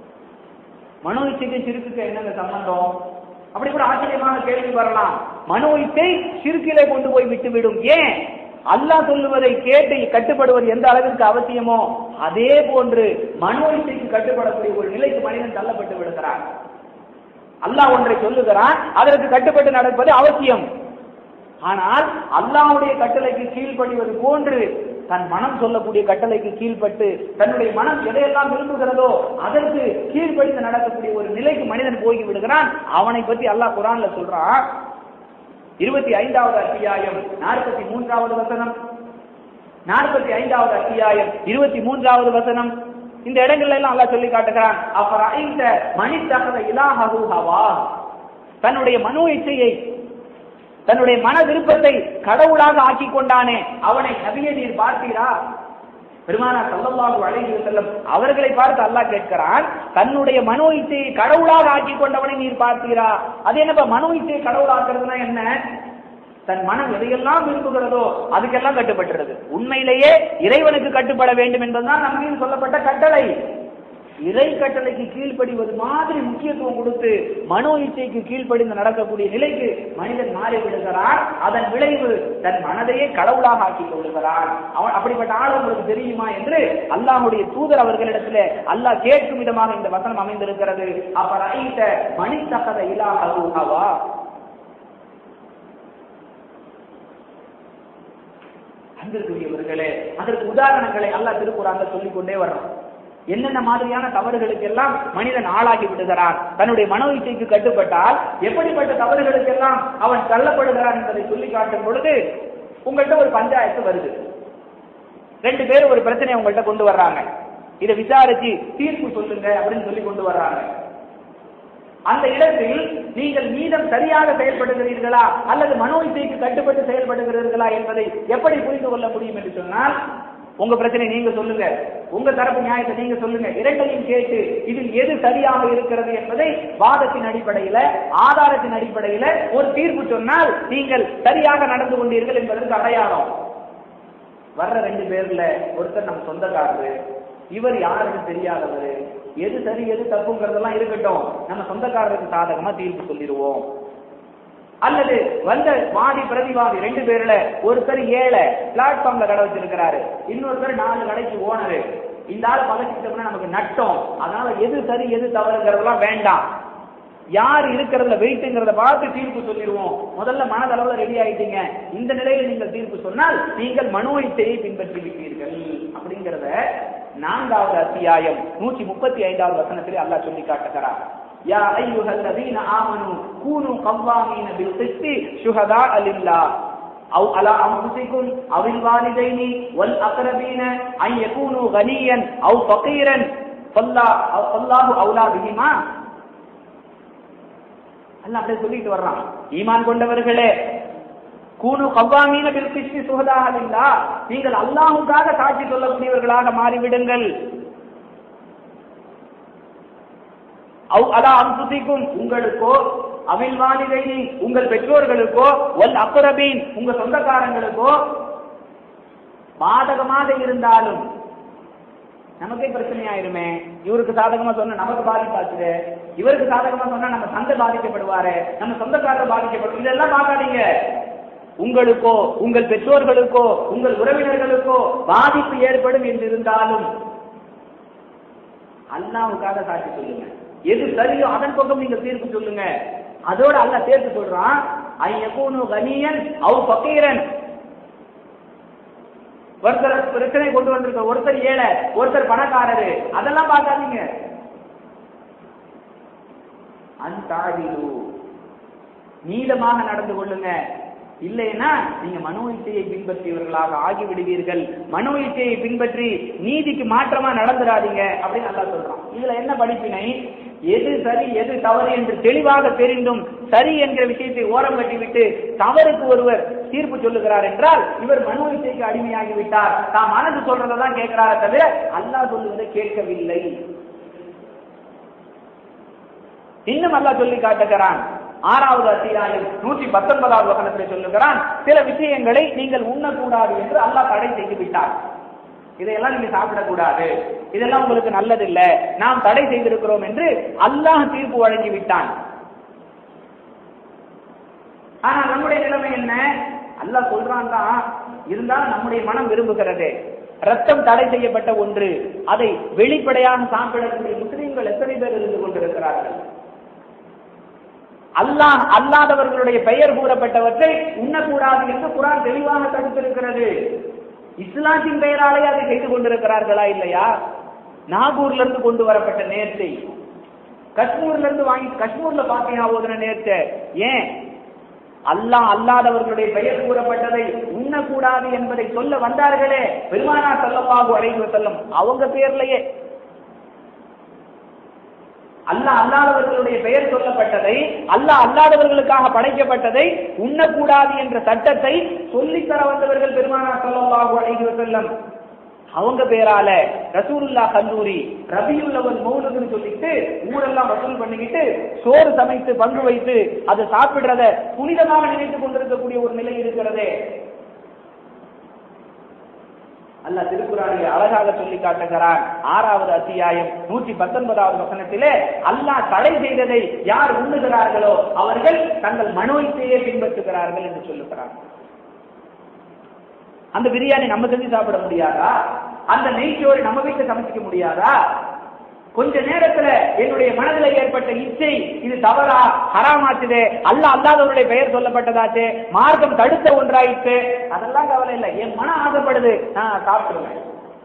மனோ இச்சைக்கு சிறுக்குக்கு என்னங்க சம்பந்தம் அப்படி கூட ஆச்சரியமான கேள்வி வரலாம் மனோ இச்சை சிறுக்கிலே கொண்டு போய் விட்டுவிடும் ஏன் அல்லாஹ் சொல்லுவதை கேட்டு கட்டுப்படுவது எந்த அளவிற்கு அவசியமோ அதே போன்று மனோ இச்சைக்கு கட்டுப்படக்கூடிய ஒரு நிலைக்கு மனிதன் தள்ளப்பட்டு விடுகிறான் அல்லாஹ் ஒன்றை சொல்லுகிறான் அதற்கு கட்டுப்பட்டு நடப்பது அவசியம் ஆனால் அல்லாஹ்வுடைய கட்டளைக்கு கீழ்ப்படிவது போன்று தன் மனம் சொல்லக்கூடிய கட்டளைக்கு கீழ்ப்பட்டு தன்னுடைய மனம் எதையெல்லாம் விரும்புகிறதோ அதற்கு கீழ்ப்படிந்து நடக்கக்கூடிய ஒரு நிலைக்கு மனிதன் போய் விடுகிறான் அவனை பற்றி அல்லாஹ் குரான்ல சொல்றான் இருபத்தி ஐந்தாவது அத்தியாயம் நாற்பத்தி மூன்றாவது வசனம் நாற்பத்தி ஐந்தாவது அத்தியாயம் இருபத்தி மூன்றாவது வசனம் இந்த இடங்கள்ல எல்லாம் அல்லாஹ் சொல்லி காட்டுகிறான் அப்புறம் இந்த மனிதகத இலாஹு ஹவா தன்னுடைய மனோ இச்சையை தன்னுடைய மன விருப்பத்தை கடவுளாக ஆக்கி கொண்டானே அவனை நபியை நீர் பார்த்தீரா பெருமானா சல்லல்லாஹு அலைஹி வஸல்லம் அவர்களை பார்த்து அல்லாஹ் கேட்கிறான் தன்னுடைய மனோ இச்சையை கடவுளாக ஆக்கி கொண்டவனை நீர் பார்த்தீரா அது என்னப்பா மனோ இச்சையை கடவுளாக்குறதுனா என்ன தன் மனம் எதையெல்லாம் விரும்புகிறதோ அதுக்கெல்லாம் கட்டுப்பட்டுறது உண்மையிலேயே இறைவனுக்கு கட்டுப்பட வேண்டும் என்பதுதான் நம்மையும் சொல்லப்பட்ட கட்டளை இறை கட்டளைக்கு கீழ்ப்படிவது மாதிரி முக்கியத்துவம் கொடுத்து மனோ இச்சைக்கு கீழ்ப்படிந்து நடக்கக்கூடிய நிலைக்கு மனிதன் மாறி விடுகிறான் அதன் விளைவு தன் மனதையே கடவுளாக ஆக்கிக் கொள்ளுகிறான் அவன் அப்படிப்பட்ட ஆள் உங்களுக்கு தெரியுமா என்று அல்லாஹுடைய தூதர் அவர்களிடத்துல அல்லாஹ் கேட்கும் விதமாக இந்த வசனம் அமைந்திருக்கிறது அப்ப ரைட்ட மணித்தகத இலாஹவா அன்பிற்குரியவர்களே அதற்கு உதாரணங்களை அல்லாஹ் திருக்குறாங்க சொல்லிக் கொண்டே வர்றான் என்னென்ன மாதிரியான தவறுகளுக்கு எல்லாம் மனிதன் ஆளாகி விடுகிறான் தன்னுடைய மனோ இச்சைக்கு கட்டுப்பட்டால் எப்படிப்பட்ட தவறுகளுக்கு எல்லாம் அவன் தள்ளப்படுகிறான் என்பதை சொல்லி காட்டும் பொழுது உங்கள்கிட்ட ஒரு பஞ்சாயத்து வருது ரெண்டு பேரும் ஒரு பிரச்சனையை உங்கள்கிட்ட கொண்டு வர்றாங்க இதை விசாரிச்சு தீர்ப்பு சொல்லுங்க அப்படின்னு சொல்லி கொண்டு வர்றாங்க அந்த இடத்தில் நீங்கள் மீதம் சரியாக செயல்படுகிறீர்களா அல்லது மனோ இச்சைக்கு கட்டுப்பட்டு செயல்படுகிறீர்களா என்பதை எப்படி புரிந்து கொள்ள முடியும் என்று சொன்னால் உங்க பிரச்சனை நீங்க சொல்லுங்க உங்க தரப்பு நியாயத்தை நீங்க சொல்லுங்க இரண்டையும் கேட்டு இதில் எது சரியாக இருக்கிறது என்பதை வாதத்தின் அடிப்படையில ஆதாரத்தின் அடிப்படையில ஒரு தீர்ப்பு சொன்னால் நீங்கள் சரியாக நடந்து கொண்டீர்கள் என்பதற்கு அடையாளம் வர்ற ரெண்டு பேர்ல ஒருத்தர் நம்ம சொந்தக்காரரு இவர் யாருக்கு தெரியாதவர் எது சரி எது தப்புங்கிறதெல்லாம் இருக்கட்டும் நம்ம சொந்தக்காரருக்கு சாதகமா தீர்ப்பு சொல்லிடுவோம் அல்லது வந்த வாதி பிரதிவாதி ரெண்டு பேர்ல ஒருத்தர் ஏழை பிளாட்ஃபார்ம்ல கடை வச்சிருக்கிறாரு இன்னொருத்தர் நாலு கடைக்கு ஓனரு இந்த ஆள் பழகிட்டோம்னா நமக்கு நட்டம் அதனால எது சரி எது தவறுங்கிறதெல்லாம் வேண்டாம் யார் இருக்கிறதுல வெயிட்டுங்கிறத பார்த்து தீர்ப்பு சொல்லிடுவோம் முதல்ல மனதளவுல ரெடி ஆயிட்டீங்க இந்த நிலையில நீங்கள் தீர்ப்பு சொன்னால் நீங்கள் மனோ இச்சையை பின்பற்றி விட்டீர்கள் அப்படிங்கிறத நான்காவது அத்தியாயம் நூற்றி முப்பத்தி ஐந்தாவது வசனத்திலே அல்லாஹ் சொல்லி காட்டுகிறார் யா ஐயுஹல் லதீன ஆமனு கூனு கவ்வாமீன பில் கிஸ்தி ஷுஹதா அலில்லா أو على أنفسكم أو الوالدين والأقربين أن يكونوا غنيا أو فقيرا فالله فالله أولى بهما அல்லாஹ் அப்படியே சொல்லிட்டு வர்றான் ஈமான் கொண்டவர்களே கூனு கவ்வாமீன பில் கிஸ்தி சுகதாக இல்லா நீங்கள் அல்லாஹுக்காக சாட்சி சொல்லக்கூடியவர்களாக மாறிவிடுங்கள் அவ் அலா அன்புசிக்கும் உங்களுக்கோ அவில் வாலிதைனி உங்கள் பெற்றோர்களுக்கோ ஒல் அக்குரபீன் உங்க சொந்தக்காரங்களுக்கோ பாதகமாக இருந்தாலும் நமக்கே பிரச்சனை ஆயிருமே இவருக்கு சாதகமா சொன்னா நமக்கு பாதிப்பாச்சு இவருக்கு சாதகமா சொன்னா நம்ம சந்தை பாதிக்கப்படுவாரு நம்ம சொந்தக்காரர் பாதிக்கப்படும் இதெல்லாம் பார்க்காதீங்க உங்களுக்கோ உங்கள் பெற்றோர்களுக்கோ உங்கள் உறவினர்களுக்கோ பாதிப்பு ஏற்படும் என்று இருந்தாலும் அல்லாவுக்காக சாட்சி சொல்லுங்க எது சரியோ அதன் பக்கம் நீங்க தீர்ப்பு சொல்லுங்க அதோட அல்லாஹ் சேர்த்து சொல்றான் ஐயகூனு கனியன் அவ் பக்கீரன் ஒருத்தர் பிரச்சனை கொண்டு வந்திருக்க ஒருத்தர் ஏழை ஒருத்தர் பணக்காரரு அதெல்லாம் பார்க்காதீங்க அந்தாதிலு நீளமாக நடந்து கொள்ளுங்க இல்லைன்னா நீங்க மனோ இச்சையை பின்பற்றியவர்களாக ஆகிவிடுவீர்கள் மனோ இச்சையை பின்பற்றி நீதிக்கு மாற்றமா நடந்துடாதீங்க அப்படின்னு நல்லா சொல்றான் இதுல என்ன படிப்பினை எது சரி எது தவறு என்று தெளிவாக தெரிந்தும் சரி என்கிற விஷயத்தை ஓரம் கட்டிவிட்டு தவறுக்கு ஒருவர் தீர்ப்பு சொல்லுகிறார் என்றால் இவர் மனோ இச்சைக்கு அடிமையாகி விட்டார் தாம் மனது சொல்றதான் கேட்கிறாரே தவிர அல்லாஹ் சொல்லுவதை கேட்கவில்லை இன்னும் அல்லாஹ் சொல்லி காட்டுகிறான் ஆறாவது அத்தியாயம் நூற்றி பத்தொன்பதாவது வசனத்தில் சொல்லுகிறான் சில விஷயங்களை நீங்கள் உண்ணக்கூடாது என்று அல்லாஹ் தடை செய்து விட்டார் இதையெல்லாம் நீங்க சாப்பிடக்கூடாது இதெல்லாம் உங்களுக்கு நல்லதில்ல நாம் தடை செய்திருக்கிறோம் என்று அல்லாஹ் தீர்ப்பு வழங்கி விட்டான் ஆனா நம்முடைய நிலைமை என்ன அல்லாஹ் சொல்றான் தான் இருந்தாலும் நம்முடைய மனம் விரும்புகிறது ரத்தம் தடை செய்யப்பட்ட ஒன்று அதை வெளிப்படையாக சாப்பிடக்கூடிய முஸ்லிம்கள் எத்தனை பேர் இருந்து கொண்டிருக்கிறார்கள் அல்லாஹ் அல்லாதவர்களுடைய பெயர் கூறப்பட்டவற்றை உண்ணக்கூடாது என்று குரான் தெளிவாக தடுத்திருக்கிறது இஸ்லாத்தின் பெயராலே அதை செய்து கொண்டிருக்கிறார்களா இல்லையா நாகூர்ல இருந்து கொண்டு வரப்பட்ட நேர்த்தை காஷ்மீர்ல இருந்து வாங்கி காஷ்மீர்ல பாத்தீங்கன்னா ஓதுன நேர்த்தை ஏன் அல்லாஹ் அல்லாதவர்களுடைய பெயர் கூறப்பட்டதை உண்ணக்கூடாது என்பதை சொல்ல வந்தார்களே பெருமானா செல்லப்பாகு அழைத்து செல்லும் அவங்க பேர்லயே அல்லாஹ் அல்லாதவர்களுடைய பெயர் சொல்லப்பட்டதை அல்லாஹ் அல்லாதவர்களுக்காக படைக்கப்பட்டதை உண்ணக்கூடாது என்ற சட்டத்தை சொல்லித்தர வந்தவர்கள் பெருமானா ஸல்லல்லாஹு அலைஹி வஸல்லம் அவங்க பேரால ரசூலுல்லா கல்லூரி ரபியுல்லவன் மௌலுதுன்னு சொல்லிட்டு ஊரெல்லாம் வசூல் பண்ணிக்கிட்டு சோறு சமைத்து பங்கு வைத்து அதை சாப்பிடுறத புனிதமாக நினைத்துக் கொண்டிருக்கக்கூடிய ஒரு நிலை இருக்கிறதே அல்ல திருக்குறானில் அழகாக சொல்லி காட்டுகிறான் ஆறாவது அத்தியாயம் நூற்றி பத்தொன்பதாவது வசனத்திலே அல்லாஹ் தடை செய்ததை யார் உண்ணுகிறார்களோ அவர்கள் தங்கள் மனோயித்தையே பின்பற்றுகிறார்கள் என்று சொல்லுகிறார் அந்த பிரியாணி நம்ம செஞ்சு சாப்பிட முடியாதா அந்த நெய்ச்சோறு நம்ம வீட்டுல சமைச்சிக்க முடியாதா கொஞ்ச நேரத்துல என்னுடைய மனதில் ஏற்பட்ட இச்சை இது தவறா ஹராமாச்சுதே அல்ல அல்லாதவருடைய பெயர் சொல்லப்பட்டதாச்சு மார்க்கம் தடுத்த ஒன்றாயிற்று அதெல்லாம் கவலை இல்லை என் மனம் ஆசைப்படுது நான் சாப்பிடுவேன்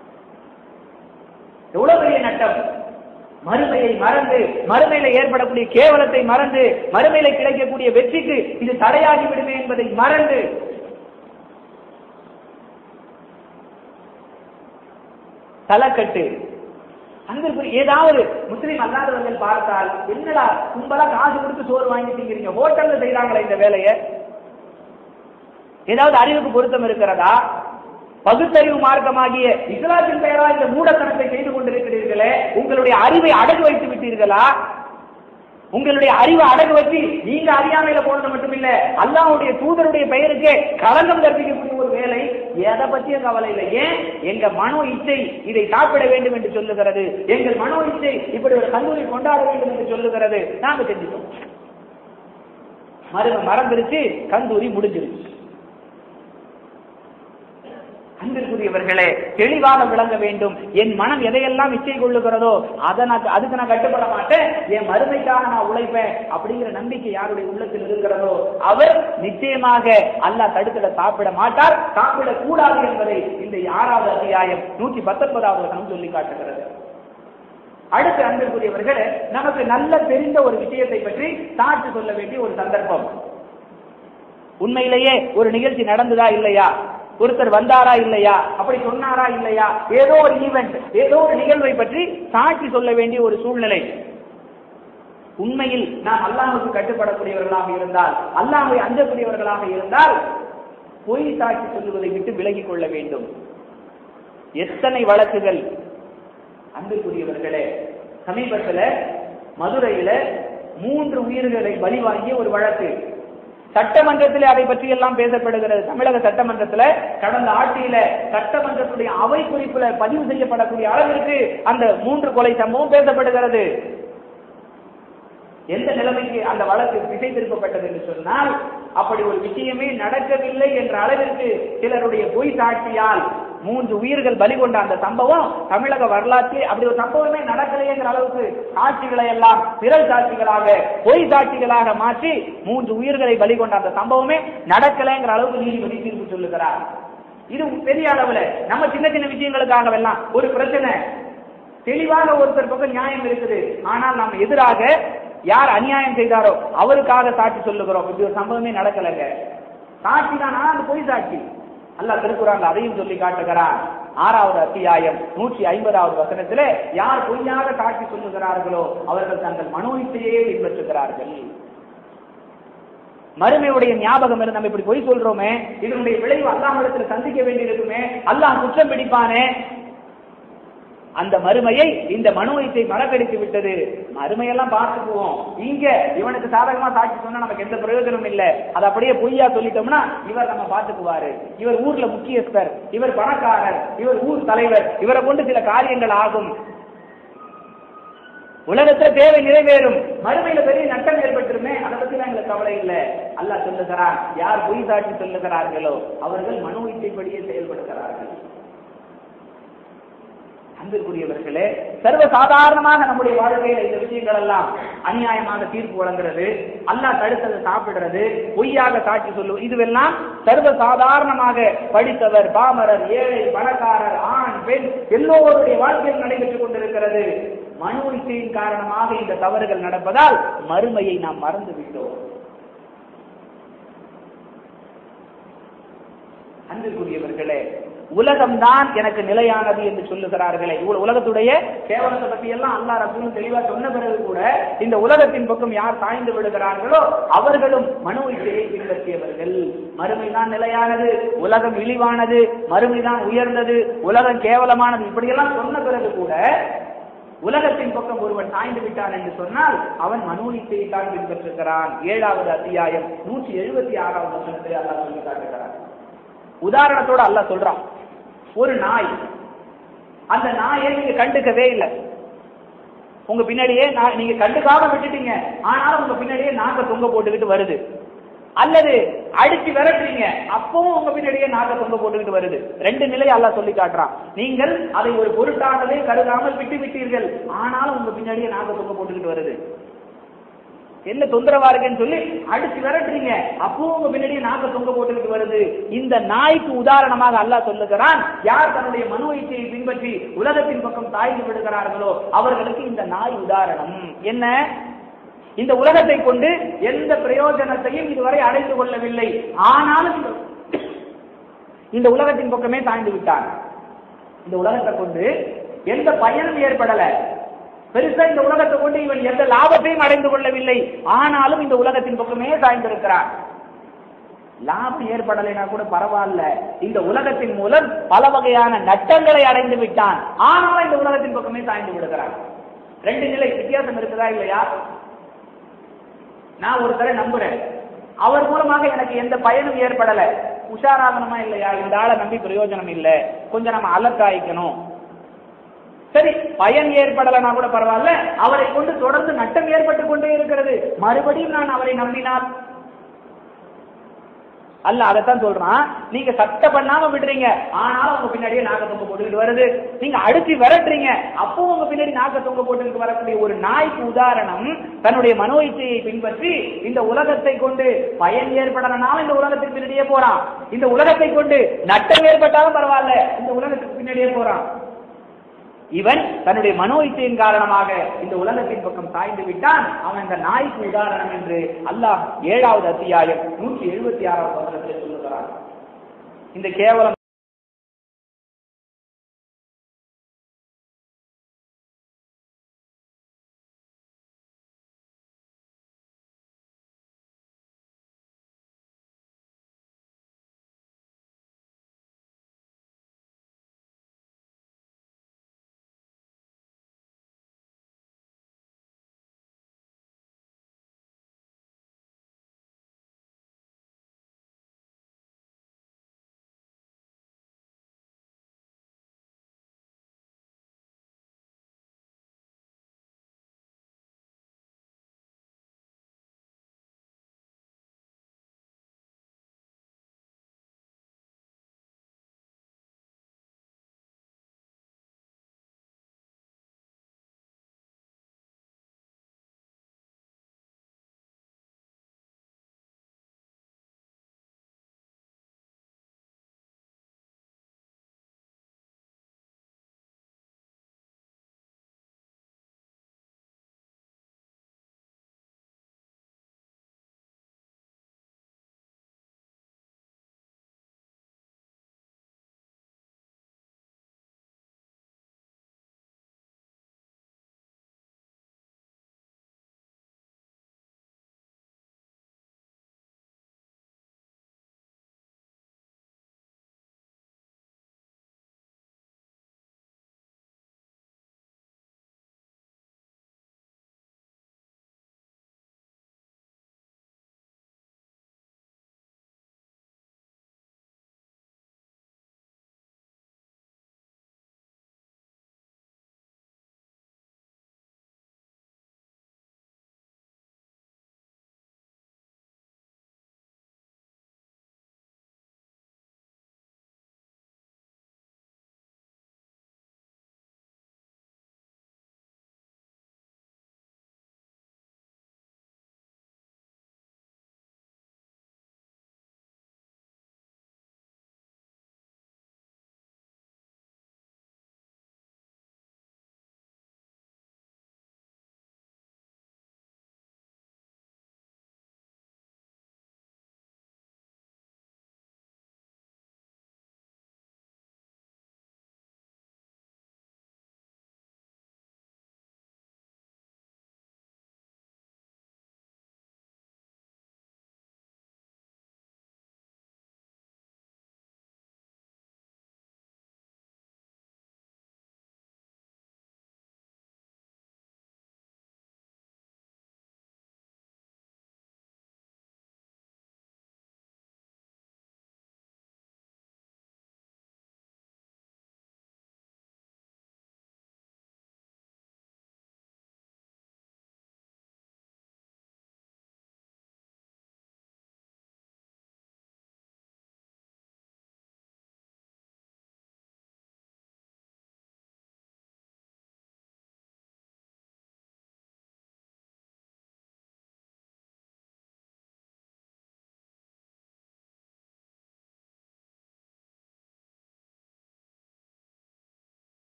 எவ்வளவு பெரிய நட்டம் மறுமையை மறந்து மறுமையில ஏற்படக்கூடிய கேவலத்தை மறந்து மறுமையில கிடைக்கக்கூடிய வெற்றிக்கு இது தடையாகி விடுமே என்பதை மறந்து தலைக்கட்டு அங்கிருந்து ஏதாவது முஸ்லீம் அல்லாதவர்கள் பார்த்தால் என்னடா கும்பலா காசு கொடுத்து சோறு வாங்கி திங்கிறீங்க ஹோட்டல்ல செய்யறாங்களா இந்த வேலையை ஏதாவது அறிவுக்கு பொருத்தம் இருக்கிறதா பகுத்தறிவு மார்க்கமாகிய இஸ்லாத்தின் பெயரால் இந்த மூடத்தனத்தை செய்து கொண்டிருக்கிறீர்களே உங்களுடைய அறிவை அடகு வைத்து விட்டீர்களா உங்களுடைய அறிவை அடகு வச்சு நீங்க அறியாமையில போனது மட்டுமில்ல அல்லாஹ்வுடைய தூதருடைய பெயருக்கு களங்கம் கற்பிக்கக்கூடிய ஒரு வேலை எதை பத்தியும் கவலை இல்லை ஏன் எங்க மனோ இச்சை இதை சாப்பிட வேண்டும் என்று சொல்லுகிறது எங்கள் மனோ இச்சை இப்படி ஒரு கல்லூரி கொண்டாட வேண்டும் என்று சொல்லுகிறது நாங்க செஞ்சுட்டோம் மரும மறந்துருச்சு கந்தூரி முடிஞ்சிருச்சு அன்பிற்குரியவர்களே தெளிவாக விளங்க வேண்டும் என் மனம் எதையெல்லாம் இச்சை கொள்ளுகிறதோ அதை நான் அதுக்கு நான் கட்டுப்பட மாட்டேன் என் மறுமைக்காக நான் உழைப்பேன் அப்படிங்கிற நம்பிக்கை யாருடைய உள்ளத்தில் இருக்கிறதோ அவர் நிச்சயமாக அல்லாஹ் தடுக்கல சாப்பிட மாட்டார் சாப்பிட கூடாது என்பதை இந்த ஆறாவது அத்தியாயம் நூற்றி பத்தொன்பதாவது வசனம் சொல்லி காட்டுகிறது அடுத்து அன்பிற்குரியவர்களே நமக்கு நல்ல தெரிந்த ஒரு விஷயத்தை பற்றி சாட்சி சொல்ல வேண்டிய ஒரு சந்தர்ப்பம் உண்மையிலேயே ஒரு நிகழ்ச்சி நடந்ததா இல்லையா ஒருத்தர் வந்தாரா இல்லையா அப்படி சொன்னாரா இல்லையா ஏதோ ஒரு ஈவெண்ட் ஏதோ ஒரு நிகழ்வை பற்றி சாட்சி சொல்ல வேண்டிய ஒரு சூழ்நிலை உண்மையில் நாம் அல்லாஹுக்கு கட்டுப்படக்கூடியவர்களாக இருந்தால் அல்லாஹை அஞ்சக்கூடியவர்களாக இருந்தால் பொய் சாட்சி சொல்லுவதை விட்டு விலகிக் கொள்ள வேண்டும் எத்தனை வழக்குகள் அன்புக்குரியவர்களே சமீபத்தில் மதுரையில மூன்று உயிர்களை பலி வாங்கிய ஒரு வழக்கு சட்டமன்றத்தில் அதை பற்றி எல்லாம் பேசப்படுகிறது தமிழக சட்டமன்றத்துல கடந்த ஆட்சியில சட்டமன்றத்துடைய அவை குறிப்புல பதிவு செய்யப்படக்கூடிய அளவிற்கு அந்த மூன்று கொலை சம்பவம் பேசப்படுகிறது எந்த நிலைமைக்கு அந்த வழக்கு திசை திருப்பப்பட்டது என்று சொன்னால் அப்படி ஒரு விஷயமே நடக்கவில்லை என்ற அளவிற்கு சிலருடைய பொய் சாட்சியால் மூன்று உயிர்கள் பலி கொண்ட அந்த சம்பவம் தமிழக வரலாற்றில் அப்படி ஒரு சம்பவமே நடக்கலையேங்கிற அளவுக்கு சாட்சிகளை எல்லாம் பிறல் சாட்சிகளாக பொய் சாட்சிகளாக மாற்றி மூன்று உயிர்களை பலி கொண்ட அந்த சம்பவமே நடக்கலைங்கிற அளவுக்கு நீதிபதி தீர்ப்பு சொல்லுகிறார் இது பெரிய அளவுல நம்ம சின்ன சின்ன விஷயங்களுக்காகவெல்லாம் ஒரு பிரச்சனை தெளிவாக ஒருத்தர் பக்கம் நியாயம் இருக்குது ஆனால் நாம் எதிராக யார் அநியாயம் செய்தாரோ அவருக்காக சாட்சி சொல்லுகிறோம் இப்படி ஒரு சம்பவமே நடக்கலைங்க சாட்சி தான் அது பொய் சாட்சி அல்லாஹ் திருக்குறாங்க அதையும் சொல்லி காட்டுகிறார் ஆறாவது அத்தியாயம் நூற்றி ஐம்பதாவது வசனத்திலே யார் பொய்யாக சாட்சி சொல்லுகிறார்களோ அவர்கள் தங்கள் மனோ இச்சையே பின்பற்றுகிறார்கள் மறுமையுடைய ஞாபகம் இருந்து நம்ம இப்படி பொய் சொல்றோமே இதனுடைய விளைவு அல்லாஹிடத்தில் சந்திக்க வேண்டியிருக்குமே அல்லாஹ் குற்றம் பிடிப்பானே அந்த மறுமையை இந்த மனோயத்தை மறக்கடித்து விட்டது மறுமையெல்லாம் பார்த்துக்குவோம் இங்க இவனுக்கு சாதகமா சாட்சி சொன்னா நமக்கு எந்த பிரயோஜனமும் இல்ல அதை அப்படியே பொய்யா சொல்லிட்டோம்னா இவர் நம்ம பார்த்துக்குவாரு இவர் ஊர்ல முக்கியஸ்தர் இவர் பணக்காரர் இவர் ஊர் தலைவர் இவரை கொண்டு சில காரியங்கள் ஆகும் உலகத்துல தேவை நிறைவேறும் மறுமையில பெரிய நட்டம் ஏற்பட்டுருமே அதை பத்தி எங்களுக்கு கவலை இல்லை அல்லாஹ் சொல்லுகிறார் யார் பொய் சாட்சி சொல்லுகிறார்களோ அவர்கள் மனோ இச்சைப்படியே செயல்படுகிறார்கள் அன்பிற்குரியவர்களே சர்வ சாதாரணமாக நம்முடைய வாழ்க்கையில இந்த விஷயங்கள் எல்லாம் அநியாயமாக தீர்ப்பு வழங்குறது அல்லாஹ் தடுத்ததை சாப்பிடுறது பொய்யாக சாட்சி சொல்லுவது இதுவெல்லாம் சர்வ சாதாரணமாக படித்தவர் பாமரர் ஏழை பணக்காரர் ஆண் பெண் எல்லோருடைய வாழ்க்கையில் நடைபெற்றுக் கொண்டிருக்கிறது மனு இச்சையின் காரணமாக இந்த தவறுகள் நடப்பதால் மறுமையை நாம் மறந்து விட்டோம் அன்பிற்குரியவர்களே உலகம்தான் எனக்கு நிலையானது என்று சொல்லுகிறார்களே இவ்வளவு உலகத்துடைய கேவலத்தை பத்தி எல்லாம் அல்லா ரசூலும் தெளிவா சொன்ன பிறகு கூட இந்த உலகத்தின் பக்கம் யார் சாய்ந்து விடுகிறார்களோ அவர்களும் மனு இச்சையை பின்பற்றியவர்கள் மறுமைதான் நிலையானது உலகம் இழிவானது மறுமைதான் உயர்ந்தது உலகம் கேவலமானது இப்படியெல்லாம் சொன்ன பிறகு கூட உலகத்தின் பக்கம் ஒருவன் சாய்ந்து விட்டான் என்று சொன்னால் அவன் மனோனிச்சையை தான் பின்பற்றுகிறான் ஏழாவது அத்தியாயம் நூற்றி எழுபத்தி ஆறாவது வசனத்தில் அல்லாஹ் சொல்லி காட்டுகிறான் உதாரணத்தோட அல்லாஹ் சொல்றான் ஒரு நாய் அந்த நாயை நீங்க கண்டுக்கவே இல்லை உங்க பின்னாடியே நான் நீங்க கண்டுக்காம விட்டுட்டீங்க ஆனாலும் உங்க பின்னாடியே நாக்க தொங்க போட்டுக்கிட்டு வருது அல்லது அடிச்சு விரட்டுறீங்க அப்பவும் உங்க பின்னாடியே நாக்க தொங்க போட்டுக்கிட்டு வருது ரெண்டு நிலை அல்லாஹ் சொல்லி காட்டுறான் நீங்கள் அதை ஒரு பொருட்டாகவே கருதாமல் விட்டு விட்டீர்கள் ஆனாலும் உங்க பின்னாடியே நாக்க தொங்க போட்டுக்கிட்டு வருது என்ன தொந்தரவா இருக்குன்னு சொல்லி அடிச்சு விரட்டுறீங்க அப்பவும் உங்க பின்னாடியே நாக்க தொங்க போட்டுக்கிட்டு வருது இந்த நாய்க்கு உதாரணமாக அல்லாஹ் சொல்லுகிறான் யார் தன்னுடைய மனு இச்சையை பின்பற்றி உலகத்தின் பக்கம் தாய்ந்து விடுகிறார்களோ அவர்களுக்கு இந்த நாய் உதாரணம் என்ன இந்த உலகத்தை கொண்டு எந்த பிரயோஜனத்தையும் இதுவரை அடைந்து கொள்ளவில்லை ஆனாலும் இந்த- இந்த உலகத்தின் பக்கமே சாய்ந்து விட்டான் இந்த உலகத்தை கொண்டு எந்த பயனும் ஏற்படல பெருசா இந்த உலகத்தை கொண்டு இவன் எந்த லாபத்தையும் அடைந்து கொள்ளவில்லை ஆனாலும் இந்த உலகத்தின் பக்கமே சாய்ந்திருக்கிறான் லாபம் ஏற்படலைனா கூட பரவாயில்ல இந்த உலகத்தின் மூலம் பல வகையான நட்டங்களை அடைந்து விட்டான் ஆனாலும் இந்த உலகத்தின் பக்கமே சாய்ந்து விடுகிறான் ரெண்டு நிலை வித்தியாசம் இருக்குதா இல்லையா நான் ஒருத்தரை நம்புறேன் அவர் மூலமாக எனக்கு எந்த பயனும் ஏற்படல உஷாராகணுமா இல்லையா இந்த ஆளை நம்பி பிரயோஜனம் இல்ல கொஞ்சம் நம்ம அலர்ட் ஆயிக்கணும் சரி பயன் ஏற்படலைன்னா கூட பரவாயில்ல அவரை கொண்டு தொடர்ந்து நட்டம் ஏற்பட்டு கொண்டே இருக்கிறது மறுபடியும் நான் அவரை நம்பினால் அல்ல அதைத்தான் சொல்றான் நீங்க சட்டை பண்ணாம விடுறீங்க ஆனாலும் உங்க பின்னாடியே நாக்க தொங்க போட்டுக்கிட்டு வருது நீங்க அடிச்சு விரட்டுறீங்க அப்போ உங்க பின்னாடி நாக்க தொங்க போட்டுக்கிட்டு வரக்கூடிய ஒரு நாய்க்கு உதாரணம் தன்னுடைய மனோ இச்சையை பின்பற்றி இந்த உலகத்தை கொண்டு பயன் ஏற்படலனாலும் இந்த உலகத்துக்கு பின்னாடியே போறான் இந்த உலகத்தை கொண்டு நட்டம் ஏற்பட்டாலும் பரவாயில்ல இந்த உலகத்துக்கு பின்னாடியே போறான் இவன் தன்னுடைய மனோ இச்சையின் காரணமாக இந்த உலகத்தின் பக்கம் சாய்ந்து விட்டான் அவன் இந்த நாய்க்கு உதாரணம் என்று அல்லாஹ் ஏழாவது அத்தியாயம் நூற்றி எழுபத்தி ஆறாவது வசனத்தில் சொல்லுகிறான் இந்த கேவலம்